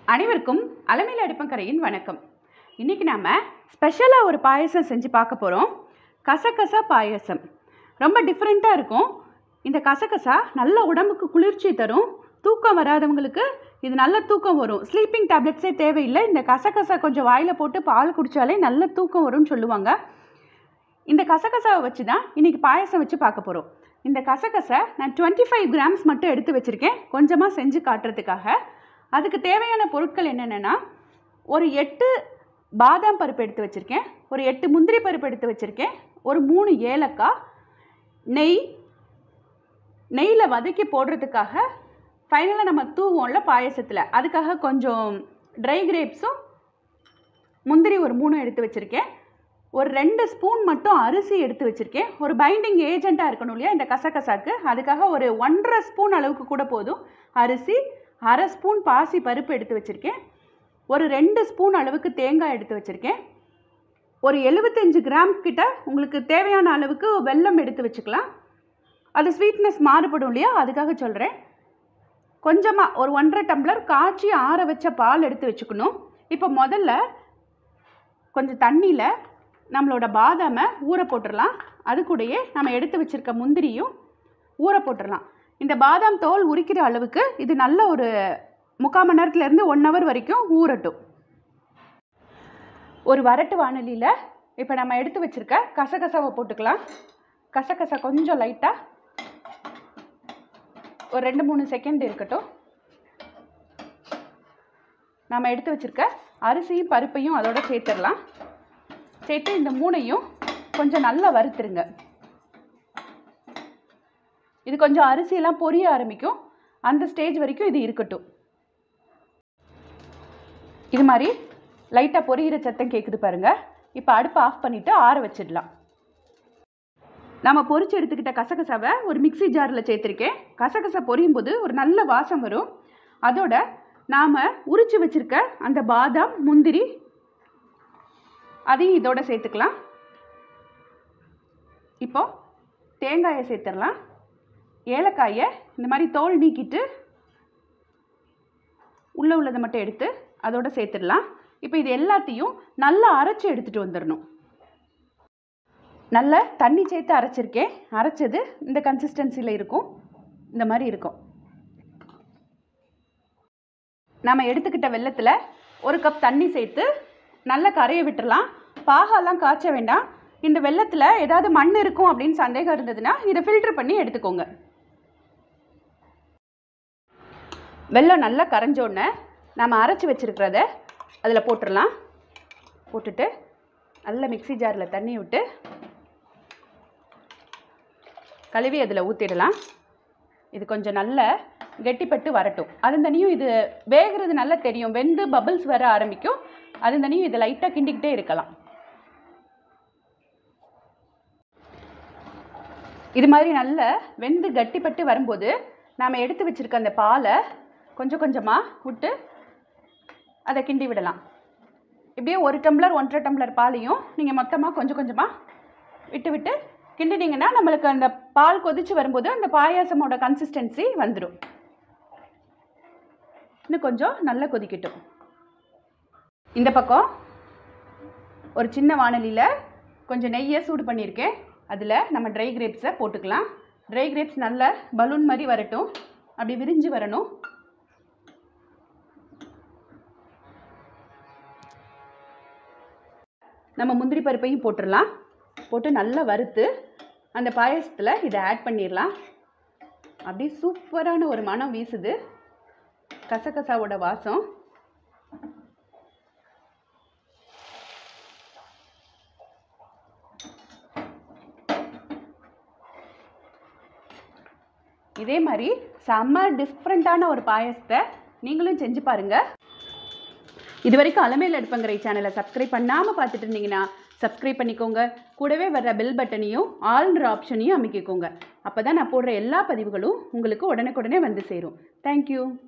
அனைவருக்கும் அலமையில் அடுப்பங்கரையின் வணக்கம் இன்றைக்கி நாம் ஸ்பெஷலாக ஒரு பாயசம் செஞ்சு பார்க்க போகிறோம் கசகசா பாயசம் ரொம்ப டிஃப்ரெண்ட்டாக இருக்கும் இந்த கசகசா நல்ல உடம்புக்கு குளிர்ச்சி தரும் தூக்கம் வராதவங்களுக்கு இது நல்ல தூக்கம் வரும் ஸ்லீப்பிங் டேப்லெட்ஸே தேவையில்லை இந்த கசகசா கொஞ்சம் வாயில் போட்டு பால் குடித்தாலே நல்ல தூக்கம் வரும்னு சொல்லுவாங்க இந்த கசகசாவை வச்சு தான் இன்றைக்கி பாயசம் வச்சு பார்க்க போகிறோம் இந்த கசகசை நான் டுவெண்ட்டி ஃபைவ் கிராம்ஸ் மட்டும் எடுத்து வச்சுருக்கேன் கொஞ்சமாக செஞ்சு காட்டுறதுக்காக அதுக்கு தேவையான பொருட்கள் என்னென்னா ஒரு எட்டு பாதாம் பருப்பு எடுத்து வச்சுருக்கேன் ஒரு எட்டு முந்திரி பருப்பு எடுத்து வச்சுருக்கேன் ஒரு மூணு ஏலக்காய் நெய் நெய்யில் வதக்கி போடுறதுக்காக ஃபைனலாக நம்ம தூவோம்ல பாயசத்தில் அதுக்காக கொஞ்சம் ட்ரை கிரேப்ஸும் முந்திரி ஒரு மூணு எடுத்து வச்சுருக்கேன் ஒரு ரெண்டு ஸ்பூன் மட்டும் அரிசி எடுத்து வச்சுருக்கேன் ஒரு பைண்டிங் ஏஜெண்ட்டாக இருக்கணும் இல்லையா இந்த கசகசாக்கு அதுக்காக ஒரு ஒன்றரை ஸ்பூன் அளவுக்கு கூட போதும் அரிசி அரை ஸ்பூன் பாசி பருப்பு எடுத்து வச்சுருக்கேன் ஒரு ரெண்டு ஸ்பூன் அளவுக்கு தேங்காய் எடுத்து வச்சுருக்கேன் ஒரு எழுபத்தஞ்சு கிராம் கிட்ட உங்களுக்கு தேவையான அளவுக்கு வெல்லம் எடுத்து வச்சுக்கலாம் அது ஸ்வீட்னஸ் மாறுபடும் இல்லையா அதுக்காக சொல்கிறேன் கொஞ்சமாக ஒரு ஒன்றரை டம்ளர் காய்ச்சி ஆற வச்ச பால் எடுத்து வச்சுக்கணும் இப்போ முதல்ல கொஞ்சம் தண்ணியில் நம்மளோட பாதாமை ஊற போட்டுடலாம் அது கூடயே நம்ம எடுத்து வச்சுருக்க முந்திரியும் ஊற போட்டுடலாம் இந்த பாதாம் தோல் உரிக்கிற அளவுக்கு இது நல்ல ஒரு முக்கால் மணி நேரத்துலேருந்து ஒன் ஹவர் வரைக்கும் ஊறட்டும் ஒரு வரட்டு வானலியில் இப்போ நம்ம எடுத்து வச்சுருக்க கசகசாவை போட்டுக்கலாம் கசகசா கொஞ்சம் லைட்டாக ஒரு ரெண்டு மூணு செகண்ட் இருக்கட்டும் நம்ம எடுத்து வச்சுருக்க அரிசியும் பருப்பையும் அதோட சேர்த்துடலாம் சேர்த்து இந்த மூணையும் கொஞ்சம் நல்லா வறுத்துருங்க இது கொஞ்சம் அரிசியெல்லாம் பொரிய ஆரம்பிக்கும் அந்த ஸ்டேஜ் வரைக்கும் இது இருக்கட்டும் இது மாதிரி லைட்டாக பொரியிற சத்தம் கேட்குது பாருங்க இப்போ அடுப்பை ஆஃப் பண்ணிவிட்டு ஆற வச்சிடலாம் நம்ம பொரிச்சு எடுத்துக்கிட்ட கசகசாவை ஒரு மிக்சி ஜாரில் சேர்த்துருக்கேன் கசகசா பொரியும் போது ஒரு நல்ல வாசம் வரும் அதோட நாம் உரிச்சு வச்சுருக்க அந்த பாதாம் முந்திரி அதையும் இதோட சேர்த்துக்கலாம் இப்போ தேங்காயை சேர்த்துடலாம் ஏலக்காயை இந்த மாதிரி தோல் நீக்கிட்டு உள்ளே உள்ளதை மட்டும் எடுத்து அதோட சேர்த்துடலாம் இப்போ இது எல்லாத்தையும் நல்லா அரைச்சி எடுத்துகிட்டு வந்துடணும் நல்ல தண்ணி சேர்த்து அரைச்சிருக்கேன் அரைச்சது இந்த கன்சிஸ்டன்சியில் இருக்கும் இந்த மாதிரி இருக்கும் நம்ம எடுத்துக்கிட்ட வெள்ளத்தில் ஒரு கப் தண்ணி சேர்த்து நல்லா கரைய விட்டுறலாம் பாகெல்லாம் காய்ச்ச வேண்டாம் இந்த வெள்ளத்தில் ஏதாவது மண் இருக்கும் அப்படின்னு சந்தேகம் இருந்ததுன்னா இதை ஃபில்டர் பண்ணி எடுத்துக்கோங்க வெள்ளம் நல்லா கரைஞ்சோடனே நம்ம அரைச்சி வச்சுருக்கிறத அதில் போட்டுடலாம் போட்டுட்டு நல்ல மிக்சி ஜாரில் தண்ணி விட்டு கழுவி அதில் ஊற்றிடலாம் இது கொஞ்சம் நல்ல கெட்டிப்பட்டு வரட்டும் அதந்தனியும் இது வேகிறது நல்லா தெரியும் வெந்து பபிள்ஸ் வர ஆரம்பிக்கும் அதந்தனியும் இதை லைட்டாக கிண்டிக்கிட்டே இருக்கலாம் இது மாதிரி நல்ல வெந்து கட்டிப்பட்டு வரும்போது நாம் எடுத்து வச்சுருக்க அந்த பாலை கொஞ்சம் கொஞ்சமாக விட்டு அதை கிண்டி விடலாம் இப்படியே ஒரு டம்ளர் ஒன்றரை டம்ளர் பாலையும் நீங்கள் மொத்தமாக கொஞ்சம் கொஞ்சமாக விட்டு விட்டு கிண்டினீங்கன்னா நம்மளுக்கு அந்த பால் கொதிச்சு வரும்போது அந்த பாயாசமோட கன்சிஸ்டன்சி வந்துடும் இன்னும் கொஞ்சம் நல்லா கொதிக்கட்டும் இந்த பக்கம் ஒரு சின்ன வானலியில் கொஞ்சம் நெய்யை சூடு பண்ணியிருக்கேன் அதில் நம்ம ட்ரை கிரேப்ஸை போட்டுக்கலாம் ட்ரை கிரேப்ஸ் நல்ல பலூன் மாதிரி வரட்டும் அப்படி விரிஞ்சு வரணும் நம்ம முந்திரி பருப்பையும் போட்டுடலாம் போட்டு நல்லா வறுத்து அந்த பாயசத்தில் இதை ஆட் பண்ணிடலாம் அப்படியே சூப்பரான ஒரு மனம் வீசுது கசகசாவோட வாசம் இதே மாதிரி செம்ம டிஃப்ரெண்ட்டான ஒரு பாயசத்தை நீங்களும் செஞ்சு பாருங்கள் இது வரைக்கும் அலமேல் அடுப்பங்கரை சேனலை சப்ஸ்கிரைப் பண்ணாமல் பார்த்துட்டு இருந்தீங்கன்னா சப்ஸ்கிரைப் பண்ணிக்கோங்க கூடவே வர்ற பெல் பட்டனையும் ஆல்ன்ற ஆப்ஷனையும் அமைக்கிக்கோங்க அப்போ தான் நான் போடுற எல்லா பதிவுகளும் உங்களுக்கு உடனுக்குடனே வந்து சேரும் தேங்க்யூ